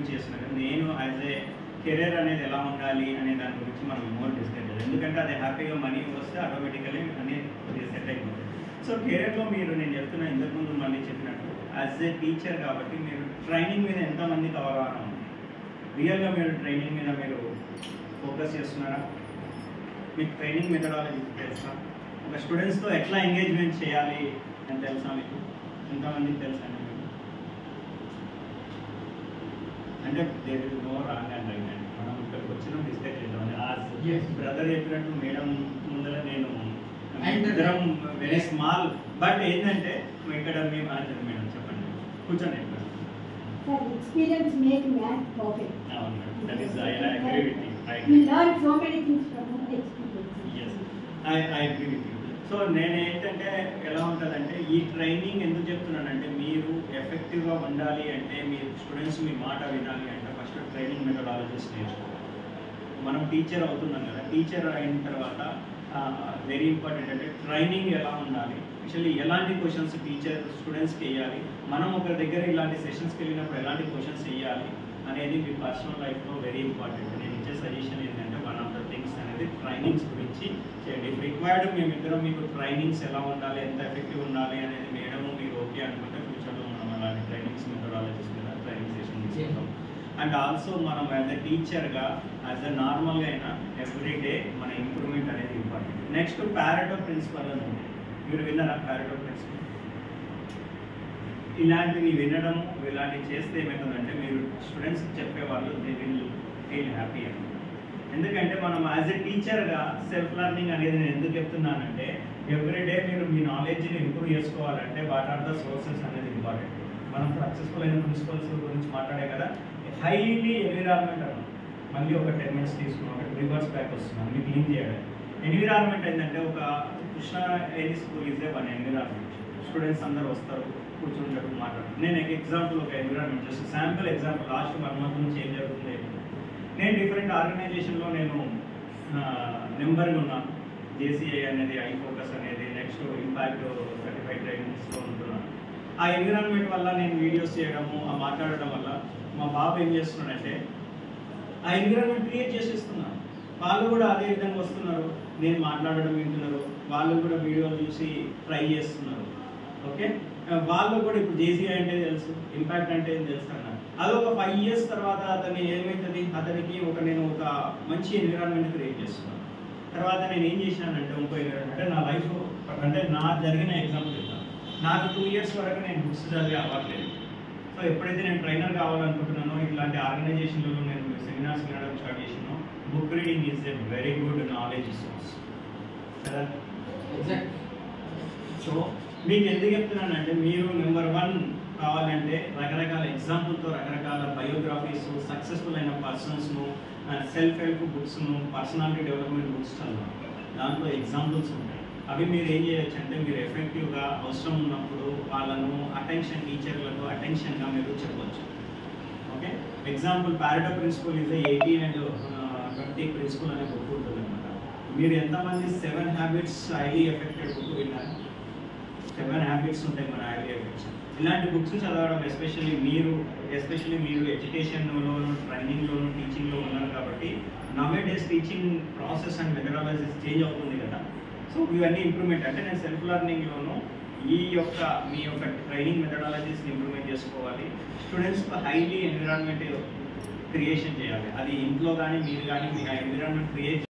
గురించి చేస్తున్నా కదా నేను యాజ్ ఏ కెరీర్ అనేది ఎలా ఉండాలి అనే దాని గురించి మనం మోర్ డిస్కస్ చేయాలి ఎందుకంటే అది హ్యాపీగా మనీ వస్తే ఆటోమేటికలీ అన్ని కొద్దిగా సెట్ అయిపోతుంది సో కెరీర్లో మీరు నేను చెప్తున్నా ఇంతకుముందు మళ్ళీ చెప్పినట్టు యాజ్ ఏ టీచర్ కాబట్టి మీరు ట్రైనింగ్ మీద ఎంతమందికి అవగాహన ఉంది రియల్గా మీరు ట్రైనింగ్ మీద మీరు ఫోకస్ చేస్తున్నారా మీకు ట్రైనింగ్ మెథడాలజీ తెలుసా ఒక స్టూడెంట్స్తో ఎట్లా ఎంగేజ్మెంట్ చేయాలి అని తెలుసా మీకు ఎంతమందికి తెలుసా అండి మీకు అంటే there is no wrong and right అండి మనం ఇక్కడికి వచ్చిన డిస్కస్ చేద్దాం ఆ Yes. బ్రదర్ చెప్పినట్టు మేడం ముందర నేను And- ఇద్దరం వెరీ స్మాల్ బట్ ఏంటంటే ఇక్కడ మేము అంటే మేడం చెప్పండి కూర్చోండి ఇక్కడ Sir, experience make man perfect. అవును madam that is I agree with you I We learn so many things from experience. Yes I I agree with you so నేను ఏంటంటే ఎలా ఉంటుందంటే ఈ ట్రైనింగ్ ఎందుకు చెప్తున్నానంటే మీరు ఎఫెక్టివ్గా ఉండాలి అంటే మీ స్టూడెంట్స్ మీ మాట వినాలి అంటే ఫస్ట్ ట్రైనింగ్ మెథడాలజీస్ నేర్చుకోవాలి మనం టీచర్ అవుతున్నాం కదా టీచర్ అయిన తర్వాత వెరీ ఇంపార్టెంట్ అంటే ట్రైనింగ్ ఎలా ఉండాలి యాక్చువల్లీ ఎలాంటి క్వశ్చన్స్ టీచర్ స్టూడెంట్స్కి వేయాలి మనం ఒక దగ్గర ఇలాంటి సెషన్స్కి వెళ్ళినప్పుడు ఎలాంటి క్వశ్చన్స్ వేయాలి అనేది మీ పర్సనల్ లైఫ్లో వెరీ ఇంపార్టెంట్ నేను ఇచ్చే సజెషన్ ఏంటంటే వన్ ఆఫ్ ద థింగ్స్ అనేది ట్రైనింగ్స్ గురించి చేయండి ఇఫ్ రిక్వైర్డ్ మేమిద్దరం మీకు ట్రైనింగ్స్ ఎలా ఉండాలి ఎంత ఎఫెక్టివ్ ఉండాలి అనేది మేడం మీరు ఓకే అనుకుంటే ఫ్యూచర్లో మనం అలాంటి ట్రైనింగ్స్ మెథడాలజీస్ మీద ట్రైనింగ్ సెషన్ తీసుకుంటాం అండ్ ఆల్సో మనం యాజ్ ఎ టీచర్గా యాజ్ ఎ నార్మల్గా అయినా ఎవ్రీ డే మన ఇంప్రూవ్మెంట్ అనేది ఇంపార్టెంట్ నెక్స్ట్ ప్యారెటో ప్రిన్సిపల్ అని ఉంది మీరు విన్నారా ప్యారెటో ప్రిన్సిపల్ ఇలాంటివి వినడం ఇలాంటివి చేస్తే ఏమవుతుందంటే మీరు స్టూడెంట్స్ చెప్పేవాళ్ళు దే విల్ ఫీల్ హ్యాపీ అని ఎందుకంటే మనం యాజ్ ఎ టీచర్గా సెల్ఫ్ లెర్నింగ్ అనేది నేను ఎందుకు చెప్తున్నానంటే ఎవ్రీ డే మీరు మీ నాలెడ్జ్ని ఇంప్రూవ్ చేసుకోవాలంటే వాట్ ఆర్ ద సోర్సెస్ అనేది ఇంపార్టెంట్ మనం సక్సెస్ఫుల్ అయిన ప్రిన్సిపల్స్ గురించి మాట్లాడే కదా హైలీ ఎన్విరాన్మెంట్ అన్నాం మళ్ళీ ఒక టెన్ మినిట్స్ తీసుకున్నాం ఒక రివర్స్ బ్యాక్ వస్తున్నాం మీకు క్లీన్ చేయడం ఎన్విరాన్మెంట్ ఏంటంటే ఒక కృష్ణ ఏది school is a one environment students అందరూ వస్తారు కూర్చుంటారు మాట్లాడతారు నేను ఒక ఎగ్జాంపుల్ ఒక environment just sample example last one month నుంచి ఏం జరుగుతుంది నేను డిఫరెంట్ ఆర్గనైజేషన్లో నేను నెంబర్గా ఉన్నాను జేసీఐ అనేది ఐ ఫోకస్ అనేది నెక్స్ట్ ఇంపాక్ట్ సర్టిఫైడ్ ట్రైనింగ్స్లో ఉంటున్నాను ఆ ఎన్విరాన్మెంట్ వల్ల నేను వీడియోస్ చేయడము ఆ మాట్లాడడం వల్ల మా బాబు ఏం చేస్తున్నాడంటే ఆ ఎన్విరాన్మెంట్ క్రియేట్ చేసేస్తున్నాను వాళ్ళు కూడా అదే విధంగా వస్తున్నారు నేను మాట్లాడడం వింటున్నారు వాళ్ళు కూడా వీడియోలు చూసి ట్రై చేస్తున్నారు ఓకే వాళ్ళు కూడా ఇప్పుడు జేసీఐ అంటే తెలుసు ఇంపాక్ట్ అంటే ఏం తెలుసు అన్నారు అది ఒక ఫైవ్ ఇయర్స్ తర్వాత అతని ఏమవుతుంది అతనికి ఒక నేను ఒక మంచి ఎన్విరాన్మెంట్ క్రియేట్ చేస్తున్నాను తర్వాత నేను ఏం చేశానంటే ఇంకో environment, అంటే నా లైఫ్ అంటే నా జరిగిన ఎగ్జాంపుల్ చెప్తాను నాకు టూ ఇయర్స్ వరకు నేను బుక్స్ చదివే అవ్వట్లేదు సో ఎప్పుడైతే నేను ట్రైనర్ కావాలనుకుంటున్నానో ఇట్లాంటి ఆర్గనైజేషన్లలో నేను సెమినార్స్ వినడం స్టార్ట్ చేసినానో book reading is a very good knowledge source కదా ఎగ్జాక్ట్ సో మీకు ఎందుకు చెప్తున్నానంటే మీరు నెంబర్ వన్ కావాలంటే రకరకాల ఎగ్జాంపుల్తో రకరకాల బయోగ్రఫీస్ సక్సెస్ఫుల్ అయిన పర్సన్స్ను సెల్ఫ్ హెల్ప్ బుక్స్ను పర్సనాలిటీ డెవలప్మెంట్ బుక్స్ చదవాలి దాంట్లో ఎగ్జాంపుల్స్ ఉంటాయి అవి మీరు ఏం చేయొచ్చు అంటే మీరు ఎఫెక్టివ్గా అవసరం ఉన్నప్పుడు వాళ్ళను అటెన్షన్ టీచర్లకు అటెన్షన్గా మీరు చెప్పవచ్చు okay example Pareto principle is eighty and twenty principle అనే బుక్ ఉంటుంది అనమాట మీరు ఎంతమంది seven habits highly effected book విన్నారు సెవెన్ హ్యాబిట్స్ ఉంటాయి మన హైలీ ఎఫెక్ట్స్ ఇలాంటి బుక్స్ చదవడం ఎస్పెషల్లీ మీరు ఎస్పెషల్లీ మీరు ఎడ్యుకేషన్లోను ట్రైనింగ్లోను టీచింగ్లో ఉన్నారు కాబట్టి nowadays teaching process and methodologies change అవుతుంది కదా సో ఇవన్నీ ఇంప్రూవ్మెంట్ అంటే నేను సెల్ఫ్ లెర్నింగ్లోను ఈ యొక్క మీ యొక్క ట్రైనింగ్ మెథడాలజీస్ని ఇంప్రూవ్మెంట్ చేసుకోవాలి స్టూడెంట్స్కి హైలీ ఎన్విరాన్మెంట్ క్రియేషన్ చేయాలి అది ఇంట్లో కానీ మీరు కానీ మీ ఆ ఎన్విరాన్మెంట్ క్రియేట్